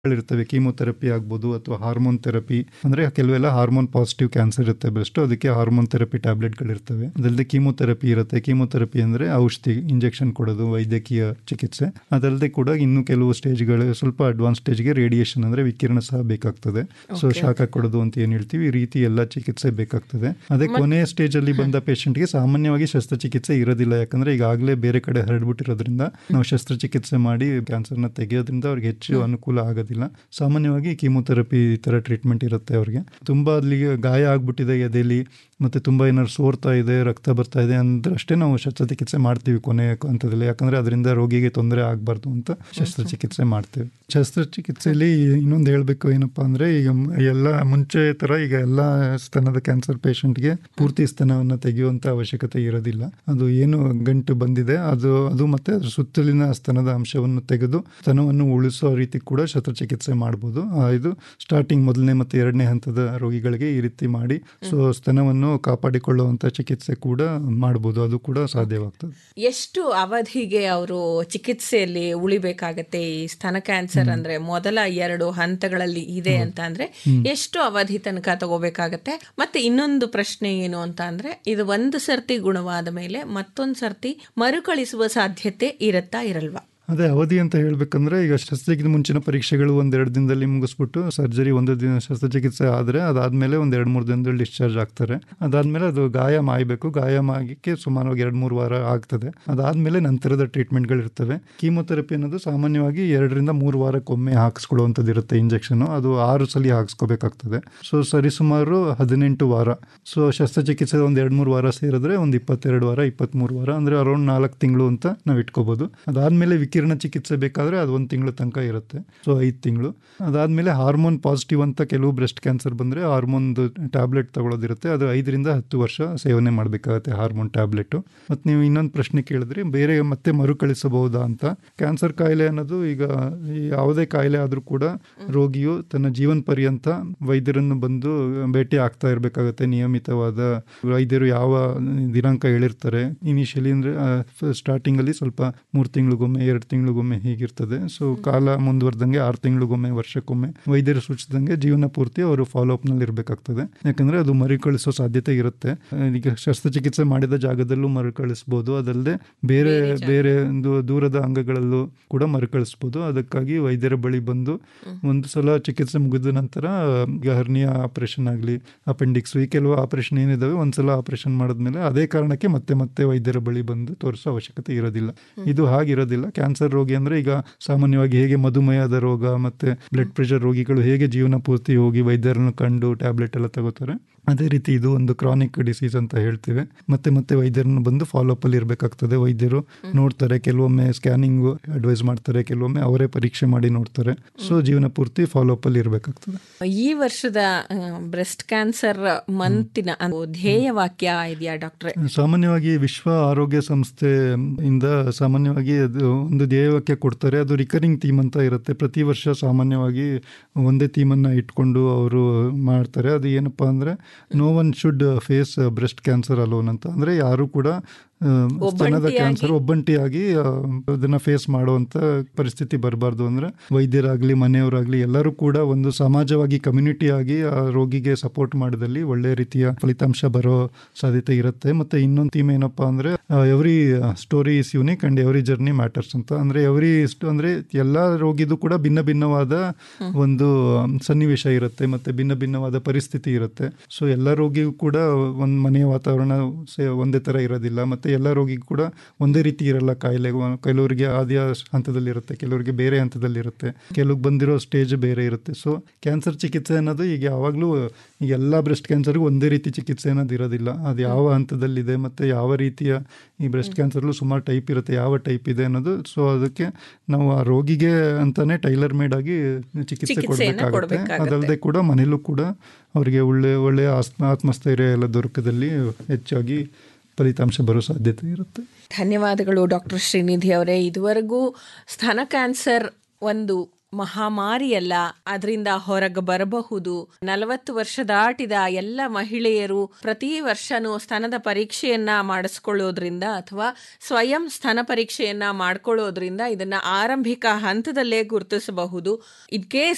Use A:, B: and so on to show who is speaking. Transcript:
A: ಇರ್ತವೆ ಕೀಮೋಥೆರಪಿ ಆಗ್ಬೋದು ಅಥವಾ ಹಾರ್ಮೋನ್ ಥೆರಪಿ ಅಂದರೆ ಕೆಲವೆಲ್ಲ ಹಾರ್ಮೋನ್ ಪಾಸಿಟಿವ್ ಕ್ಯಾನ್ಸರ್ ಇರುತ್ತೆ ಬೆಸ್ಟ್ ಅದಕ್ಕೆ ಹಾರ್ಮೋನ್ ಥೆರಪಿ ಟ್ಯಾಬ್ಲೆಟ್ಗಳಿರ್ತವೆ ಅದಲ್ಲದೆ ಕೀಮೋಥೆರಪಿ ಇರುತ್ತೆ ಕೀಮೋಥೆರಪಿ ಅಂದರೆ ಔಷಧಿ ಇಂಜೆಕ್ಷನ್ ಕೊಡೋದು ವೈದ್ಯಕೀಯ ಚಿಕಿತ್ಸೆ ಅದಲ್ಲದೆ ಕೂಡ ಇನ್ನು ಕೆಲವು ಸ್ಟೇಜ್ಗಳು ಸ್ವಲ್ಪ ಅಡ್ವಾನ್ಸ್ ಸ್ಟೇಜ್ಗೆ ರೇಡಿಯೇಷನ್ ಅಂದರೆ ವಿಕಿರಣ ಸಹ ಬೇಕಾಗ್ತದೆ ಸೊ ಶಾಖ ಕೊಡೋದು ಅಂತ ಏನು ಹೇಳ್ತೀವಿ ಈ ರೀತಿ ಎಲ್ಲ ಚಿಕಿತ್ಸೆ ಬೇಕಾಗ್ತದೆ ಅದೇ ಕೊನೆಯ ಸ್ಟೇಜಲ್ಲಿ ಬಂದ ಪೇಷಂಟ್ಗೆ ಸಾಮಾನ್ಯವಾಗಿ ಶಸ್ತ್ರಚಿಕಿತ್ಸೆ ಇರೋದಿಲ್ಲ ಯಾಕಂದ್ರೆ ಈಗಾಗಲೇ ಬೇರೆ ಕಡೆ ಹರಡ್ಬಿಟ್ಟಿರೋದ್ರಿಂದ ನಾವು ಶಸ್ತ್ರಚಿಕಿತ್ಸೆ ಮಾಡಿ ಕ್ಯಾನ್ಸರ್ನ ತೆಗೆಯೋದ್ರಿಂದ ಅವ್ರಿಗೆ ಹೆಚ್ಚು ಅನುಕೂಲ ಆಗೋದಿಲ್ಲ ಸಾಮಾನ್ಯವಾಗಿ ಕೀಮೋಥೆರಪಿ ಈ ಥರ ಟ್ರೀಟ್ಮೆಂಟ್ ಇರುತ್ತೆ ಅವ್ರಿಗೆ ತುಂಬ ಅಲ್ಲಿಗೆ ಗಾಯ ಆಗ್ಬಿಟ್ಟಿದೆ ಎದೆಲಿ ಮತ್ತು ತುಂಬ ಏನಾದ್ರು ಸೋರ್ತಾ ಇದೆ ರಕ್ತ ಬರ್ತಾ ಇದೆ ಅಂದ್ರೆ ಅಷ್ಟೇ ನಾವು ಶಸ್ತ್ರಚಿಕಿತ್ಸೆ ಮಾಡ್ತೀವಿ ಕೊನೆಯ ಹಂತದಲ್ಲಿ ಯಾಕಂದರೆ ಅದರಿಂದ ರೋಗಿಗೆ ತೊಂದರೆ ಆಗಬಾರ್ದು ಅಂತ ಶಸ್ತ್ರಚಿಕಿತ್ಸೆ ಮಾಡ್ತೀವಿ ಶಸ್ತ್ರಚಿಕಿತ್ಸೆಯಲ್ಲಿ ಇನ್ನೊಂದು ಹೇಳಬೇಕು ಏನಪ್ಪ ಅಂದರೆ ಈಗ ಮ್- ಎಲ್ಲ ಮುಂಚೆ ಥರ ಈಗ ಎಲ್ಲ ಸ್ತನದ ಕ್ಯಾನ್ಸರ್ ಪೇಷಂಟ್ಗೆ ಪೂರ್ತಿ ಸ್ತನವನ್ನು ತೆಗೆಯುವಂಥ ಅವಶ್ಯಕತೆ ಇರೋದಿಲ್ಲ ಅದು ಏನು ಗಂಟು ಬಂದಿದೆ ಅದು ಅದು ಮತ್ತೆ ಅದ್ರ ಸುತ್ತಲಿನ ಸ್ತನದ ಅಂಶವನ್ನು ತೆಗೆದು ಸ್ತನವನ್ನು ಉಳಿಸೋ ರೀತಿ ಕೂಡ ಶಸ್ತ್ರಚಿಕಿತ್ಸೆ ಮಾಡ್ಬೋದು ಆ, ಇದು ಸ್ಟಾರ್ಟಿಂಗ್ ಮೊದಲನೇ ಮತ್ತು ಎರಡನೇ ಹಂತದ ರೋಗಿಗಳಿಗೆ ಈ ರೀತಿ ಮಾಡಿ ಸೊ ಸ್ತನವನ್ನು ಕಾಪಾಡಿಕೊಳ್ಳುವಂಥ ಚಿಕಿತ್ಸೆ ಕೂಡ ಮಾಡ್ಬೋದು ಅದು ಕೂಡ ಸಾಧ್ಯವಾಗ್ತದೆ
B: ಎಷ್ಟು ಅವಧಿಗೆ ಅವರು ಚಿಕಿತ್ಸೆಯಲ್ಲಿ ಉಳಿಬೇಕಾಗತ್ತೆ ಈ ಸ್ತನ ಕ್ಯಾನ್ಸರ್ ಅಂದ್ರೆ ಮೊದಲ ಎರಡು ಹಂತಗಳಲ್ಲಿ ಇದೆ ಅಂತ ಅಂದ್ರೆ ಎಷ್ಟು ಅವಧಿ ತನಕ ತಗೋಬೇಕಾಗತ್ತೆ ಮತ್ತೆ ಇನ್ನೊಂದು ಪ್ರಶ್ನೆ ಏನು ಅಂತ ಅಂದ್ರೆ ಇದು ಒಂದು ಸರ್ತಿ ಗುಣವಾದ ಮೇಲೆ ಮತ್ತೊಂದು ಸರ್ತಿ ಮರುಕಳಿಸುವ ಸಾಧ್ಯತೆ ಇರುತ್ತಾ ಇರಲ್ವಾ
A: ಅದೇ ಅವಧಿ ಅಂತ ಹೇಳ್ಬೇಕಂದ್ರೆ ಈಗ ಶಸ್ತ್ರಚಿಕಿತ್ಸೆ ಮುಂಚಿನ ಪರೀಕ್ಷೆಗಳು ಒಂದೆರಡು ದಿನದಲ್ಲಿ ಮುಗಿಸ್ಬಿಟ್ಟು ಸರ್ಜರಿ ಒಂದು ದಿನ ಶಸ್ತ್ರಚಿಕಿತ್ಸೆ ಆದರೆ ಅದಾದಮೇಲೆ ಒಂದು ಎರಡು ಮೂರು ದಿನದಲ್ಲಿ ಡಿಸ್ಚಾರ್ಜ್ ಆಗ್ತಾರೆ ಅದಾದಮೇಲೆ ಅದು ಗಾಯ ಮಾಯಬೇಕು ಗಾಯ ಮಾಗಕ್ಕೆ ಸುಮಾರವಾಗಿ ಎರಡು ಮೂರು ವಾರ ಆಗ್ತದೆ ಅದಾದಮೇಲೆ ನಂತರದ ಟ್ರೀಟ್ಮೆಂಟ್ಗಳಿರ್ತವೆ ಕೀಮೋಥೆರಪಿ ಅನ್ನೋದು ಸಾಮಾನ್ಯವಾಗಿ ಎರಡರಿಂದ ಮೂರು ವಾರಕ್ಕೊಮ್ಮೆ ಹಾಕಿಸ್ಕೊಳ್ಳುವಂಥದ್ದು ಇರುತ್ತೆ ಇಂಜೆಕ್ಷನು ಅದು ಆರು ಸಲ ಹಾಕಿಸ್ಕೋಬೇಕಾಗ್ತದೆ ಸೊ ಸರಿಸುಮಾರು ಹದಿನೆಂಟು ವಾರ ಸೊ ಶಸ್ತ್ರಚಿಕಿತ್ಸೆ ಒಂದು ಎರಡು ಮೂರು ವಾರ ಸೇರಿದ್ರೆ ಒಂದು ಇಪ್ಪತ್ತೆರಡು ವಾರ ಇಪ್ಪತ್ತ್ಮೂರು ವಾರ ಅಂದರೆ ಅರೌಂಡ್ ನಾಲ್ಕು ತಿಂಗಳು ಅಂತ ನಾವು ಇಟ್ಕೋಬೋದು ಅದಾದಮೇಲೆ ವಿಕಿರಣ ಚಿಕಿತ್ಸೆ ಬೇಕಾದರೆ ಅದು ಒಂದು ತಿಂಗಳು ತನಕ ಇರುತ್ತೆ ಸೊ ಐದು ತಿಂಗಳು ಅದಾದಮೇಲೆ ಹಾರ್ಮೋನ್ ಪಾಸಿಟಿವ್ ಅಂತ ಕೆಲವು ಬ್ರೆಸ್ಟ್ ಕ್ಯಾನ್ಸರ್ ಬಂದರೆ ಹಾರ್ಮೋನ್ದು ಟ್ಯಾಬ್ಲೆಟ್ ತಗೊಳ್ಳೋದಿರುತ್ತೆ ಅದು ಐದರಿಂದ ಹತ್ತು ವರ್ಷ ಸೇವನೆ ಮಾಡಬೇಕಾಗತ್ತೆ ಹಾರ್ಮೋನ್ ಟ್ಯಾಬ್ಲೆಟು ಮತ್ತು ನೀವು ಇನ್ನೊಂದು ಪ್ರಶ್ನೆ ಕೇಳಿದ್ರಿ ಬೇರೆ ಮತ್ತೆ ಮರುಕಳಿಸಬಹುದಾ ಅಂತ ಕ್ಯಾನ್ಸರ್ ಕಾಯಿಲೆ ಅನ್ನೋದು ಈಗ ಈ ಯಾವುದೇ ಕಾಯಿಲೆ ಆದರೂ ಕೂಡ ರೋಗಿಯು ತನ್ನ ಜೀವನ ಪರ್ಯಂತ ವೈದ್ಯರನ್ನು ಬಂದು ಭೇಟಿ ಆಗ್ತಾ ಇರಬೇಕಾಗತ್ತೆ ನಿಯಮಿತವಾದ ವೈದ್ಯರು ಯಾವ ದಿನಾಂಕ ಹೇಳಿರ್ತಾರೆ ಇನಿಷಿಯಲಿ ಅಂದರೆ ಸ್ಟಾರ್ಟಿಂಗಲ್ಲಿ ಸ್ವಲ್ಪ ಮೂರು ತಿಂಗಳಿಗೊಮ್ಮೆ ಎರಡು ತಿಂಗಳಿಗೊಮ್ಮೆ ಹೀಗಿರ್ತದೆ ಸೊ ಕಾಲ ಮುಂದುವರೆದಂಗೆ ಆರು ತಿಂಗಳಿಗೊಮ್ಮೆ ವರ್ಷಕ್ಕೊಮ್ಮೆ ವೈದ್ಯರು ಸೂಚಿಸಿದಂಗೆ ಜೀವನ ಪೂರ್ತಿ ಅವರು ಫಾಲೋ ಅಪ್ನಲ್ಲಿ ಇರಬೇಕಾಗ್ತದೆ ಯಾಕಂದರೆ ಅದು ಮರುಕಳಿಸೋ ಸಾಧ್ಯತೆ ಇರುತ್ತೆ ಈಗ ಶಸ್ತ್ರಚಿಕಿತ್ಸೆ ಮಾಡಿದ ಜಾಗದಲ್ಲೂ ಮರುಕಳಿಸ್ಬೋದು ಅದಲ್ಲದೆ ಬೇರೆ ಬೇರೆ ಒಂದು ದೂರದ ಅಂಗಗಳಲ್ಲೂ ಕೂಡ ಮರುಕಳಿಸ್ಬೋದು ಅದಕ್ಕಾಗಿ ವೈದ್ಯರ ಬಳಿ ಬಂದು ಒಂದು ಸಲ ಚಿಕಿತ್ಸೆ ಮುಗಿದ ನಂತರ ಈಗ ಹರ್ನಿಯ ಆಪರೇಷನ್ ಆಗಲಿ ಅಪೆಂಡಿಕ್ಸ್ ಈ ಕೆಲವು ಆಪರೇಷನ್ ಏನಿದಾವೆ ಒಂದ್ಸಲ ಆಪರೇಷನ್ ಮಾಡಿದ್ಮೇಲೆ ಅದೇ ಕಾರಣಕ್ಕೆ ಮತ್ತೆ ಮತ್ತೆ ವೈದ್ಯರ ಬಳಿ ಬಂದು ತೋರಿಸೋ ಅವಶ್ಯಕತೆ ಇರೋದಿಲ್ಲ ಇದು ಹಾಗಿರೋದಿಲ್ಲ ಕ್ಯಾನ್ಸರ್ ರೋಗಿ ಅಂದ್ರೆ ಈಗ ಸಾಮಾನ್ಯವಾಗಿ ಹೇಗೆ ಮಧುಮೇಹದ ರೋಗ ಮತ್ತೆ ಬ್ಲಡ್ ಪ್ರೆಷರ್ ರೋಗಿಗಳು ಹೇಗೆ ಜೀವನ ಪೂರ್ತಿ ಹೋಗಿ ವೈದ್ಯರನ್ನು ಕಂಡು ಟ್ಯಾಬ್ಲೆಟ್ ಎಲ್ಲ ತಗೋತಾರೆ ಅದೇ ರೀತಿ ಇದು ಒಂದು ಕ್ರಾನಿಕ್ ಡಿಸೀಸ್ ಅಂತ ಹೇಳ್ತೇವೆ ಮತ್ತೆ ಮತ್ತೆ ವೈದ್ಯರನ್ನು ಬಂದು ಫಾಲೋ ಅಪ್ ಅಲ್ಲಿ ಇರಬೇಕಾಗ್ತದೆ ವೈದ್ಯರು ನೋಡ್ತಾರೆ ಕೆಲವೊಮ್ಮೆ ಸ್ಕ್ಯಾನಿಂಗ್ ಅಡ್ವೈಸ್ ಮಾಡ್ತಾರೆ ಕೆಲವೊಮ್ಮೆ ಅವರೇ ಪರೀಕ್ಷೆ ಮಾಡಿ ನೋಡ್ತಾರೆ ಸೊ ಜೀವನ ಪೂರ್ತಿ ಫಾಲೋ ಅಪ್ ಅಲ್ಲಿ ಇರಬೇಕಾಗ್ತದೆ
B: ಈ ವರ್ಷದ ಬ್ರೆಸ್ಟ್ ಕ್ಯಾನ್ಸರ್ ಮಂತಿನ ಒಂದು ಧ್ಯೇಯ ವಾಕ್ಯ ಇದೆಯಾ ಡಾಕ್ಟ್ರೆ
A: ಸಾಮಾನ್ಯವಾಗಿ ವಿಶ್ವ ಆರೋಗ್ಯ ಸಂಸ್ಥೆ ಇಂದ ಸಾಮಾನ್ಯವಾಗಿ ಅದು ಒಂದು ಧ್ಯೇಯವಾಕ್ಯ ಕೊಡ್ತಾರೆ ಅದು ರಿಕರಿಂಗ್ ಥೀಮ್ ಅಂತ ಇರುತ್ತೆ ಪ್ರತಿ ವರ್ಷ ಸಾಮಾನ್ಯವಾಗಿ ಒಂದೇ ಥೀಮನ್ನು ಇಟ್ಕೊಂಡು ಅವರು ಮಾಡ್ತಾರೆ ಅದು ಏನಪ್ಪಾ ಅಂದರೆ no one should face breast cancer alone ಅಂತ ಅಂದರೆ ಯಾರು ಕೂಡ ಆ, ಸ್ತನದ ಕ್ಯಾನ್ಸರ್ ಒಬ್ಬಂಟಿಯಾಗಿ ಆ, ಅದನ್ನ ಫೇಸ್ ಮಾಡುವಂತ ಪರಿಸ್ಥಿತಿ ಬರಬಾರ್ದು ಅಂದ್ರೆ ವೈದ್ಯರಾಗ್ಲಿ ಮನೆಯವರಾಗ್ಲಿ ಎಲ್ಲರೂ ಕೂಡ ಒಂದು ಸಮಾಜವಾಗಿ ಕಮ್ಯುನಿಟಿ ಆಗಿ ಆ ರೋಗಿಗೆ ಸಪೋರ್ಟ್ ಮಾಡಿದಲ್ಲಿ ಒಳ್ಳೆ ರೀತಿಯ ಫಲಿತಾಂಶ ಬರೋ ಸಾಧ್ಯತೆ ಇರುತ್ತೆ ಮತ್ತೆ ಇನ್ನೊಂದು ಥೀಮ್ ಏನಪ್ಪಾ ಅಂದ್ರೆ every story is unique and every journey matters ಅಂತ ಅಂದ್ರೆ ಎವ್ರಿ ಅಂದ್ರೆ ಎಲ್ಲಾ ರೋಗಿದು ಕೂಡ ಭಿನ್ನ ಭಿನ್ನವಾದ ಒಂದು ಸನ್ನಿವೇಶ ಇರುತ್ತೆ ಮತ್ತೆ ಭಿನ್ನ ಭಿನ್ನವಾದ ಪರಿಸ್ಥಿತಿ ಇರುತ್ತೆ ಸೊ ಎಲ್ಲ ರೋಗಿಗೂ ಕೂಡ ಒಂದು ಮನೆಯ ವಾತಾವರಣ ಸೇ ಒಂದೇ ತರ ಇರೋದಿಲ್ಲ ಮತ್ತೆ ಎಲ್ಲ ರೋಗಿಗೂ ಕೂಡ ಒಂದೇ ರೀತಿ ಇರಲ್ಲ ಕಾಯಿಲೆ ಕೆಲವರಿಗೆ ಆದ್ಯ ಹಂತದಲ್ಲಿರುತ್ತೆ ಕೆಲವರಿಗೆ ಬೇರೆ ಹಂತದಲ್ಲಿರುತ್ತೆ ಕೆಲವ್ರಿಗೆ ಬಂದಿರೋ ಸ್ಟೇಜ್ ಬೇರೆ ಇರುತ್ತೆ ಸೊ ಕ್ಯಾನ್ಸರ್ ಚಿಕಿತ್ಸೆ ಅನ್ನೋದು ಈಗ ಯಾವಾಗಲೂ ಈಗ ಎಲ್ಲ ಬ್ರೆಸ್ಟ್ ಕ್ಯಾನ್ಸರ್ಗೂ ಒಂದೇ ರೀತಿ ಚಿಕಿತ್ಸೆ ಅನ್ನೋದು ಇರೋದಿಲ್ಲ ಅದು ಯಾವ ಹಂತದಲ್ಲಿದೆ ಮತ್ತೆ ಯಾವ ರೀತಿಯ ಈ ಬ್ರೆಸ್ಟ್ ಕ್ಯಾನ್ಸರ್ಲು ಸುಮಾರು ಟೈಪ್ ಇರುತ್ತೆ ಯಾವ ಟೈಪ್ ಇದೆ ಅನ್ನೋದು ಸೊ ಅದಕ್ಕೆ ನಾವು ಆ ರೋಗಿಗೆ ಅಂತಾನೆ ಟೈಲರ್ ಮೇಡ್ ಆಗಿ ಚಿಕಿತ್ಸೆ
B: ಚಿಕಿತ್ಸೆಯನ್ನ
A: ಕೊಡಬೇಕಾಗುತ್ತೆ
B: ಕೊಡ್ಬೇಕಾಗತ್ತೆ.
A: ಅದಲ್ಲದೆ ಕೂಡ ಮನೇಲೂ ಕೂಡ ಅವರಿಗೆ ಒಳ್ಳೆ ಒಳ್ಳೆಯ ಆತ್ಮ ಆತ್ಮಸ್ಥೈರ್ಯ ಎಲ್ಲ ದೊರಕದಲ್ಲಿ ಹೆಚ್ಚಾಗಿ ಫಲಿತಾಂಶ ಬರೋ ಸಾಧ್ಯತೆ ಇರುತ್ತೆ
B: ಧನ್ಯವಾದಗಳು ಡಾಕ್ಟರ್ ಶ್ರೀನಿಧಿ ಅವರೇ ಇದುವರೆಗೂ ಸ್ತನ ಕ್ಯಾನ್ಸರ್ ಒಂದು ಮಹಾಮಾರಿಯಲ್ಲ ಅದರಿಂದ ಹೊರಗೆ ಬರಬಹುದು ನಲವತ್ತು ವರ್ಷ ದಾಟಿದ ಎಲ್ಲ ಮಹಿಳೆಯರು ಪ್ರತಿ ವರ್ಷನೂ ಸ್ತನದ ಪರೀಕ್ಷೆಯನ್ನ ಮಾಡಿಸ್ಕೊಳ್ಳೋದ್ರಿಂದ ಅಥವಾ ಸ್ವಯಂ ಸ್ತನ ಪರೀಕ್ಷೆಯನ್ನ ಮಾಡ್ಕೊಳ್ಳೋದ್ರಿಂದ ಇದನ್ನ ಆರಂಭಿಕ ಹಂತದಲ್ಲೇ ಗುರುತಿಸಬಹುದು ಇದಕ್ಕೆ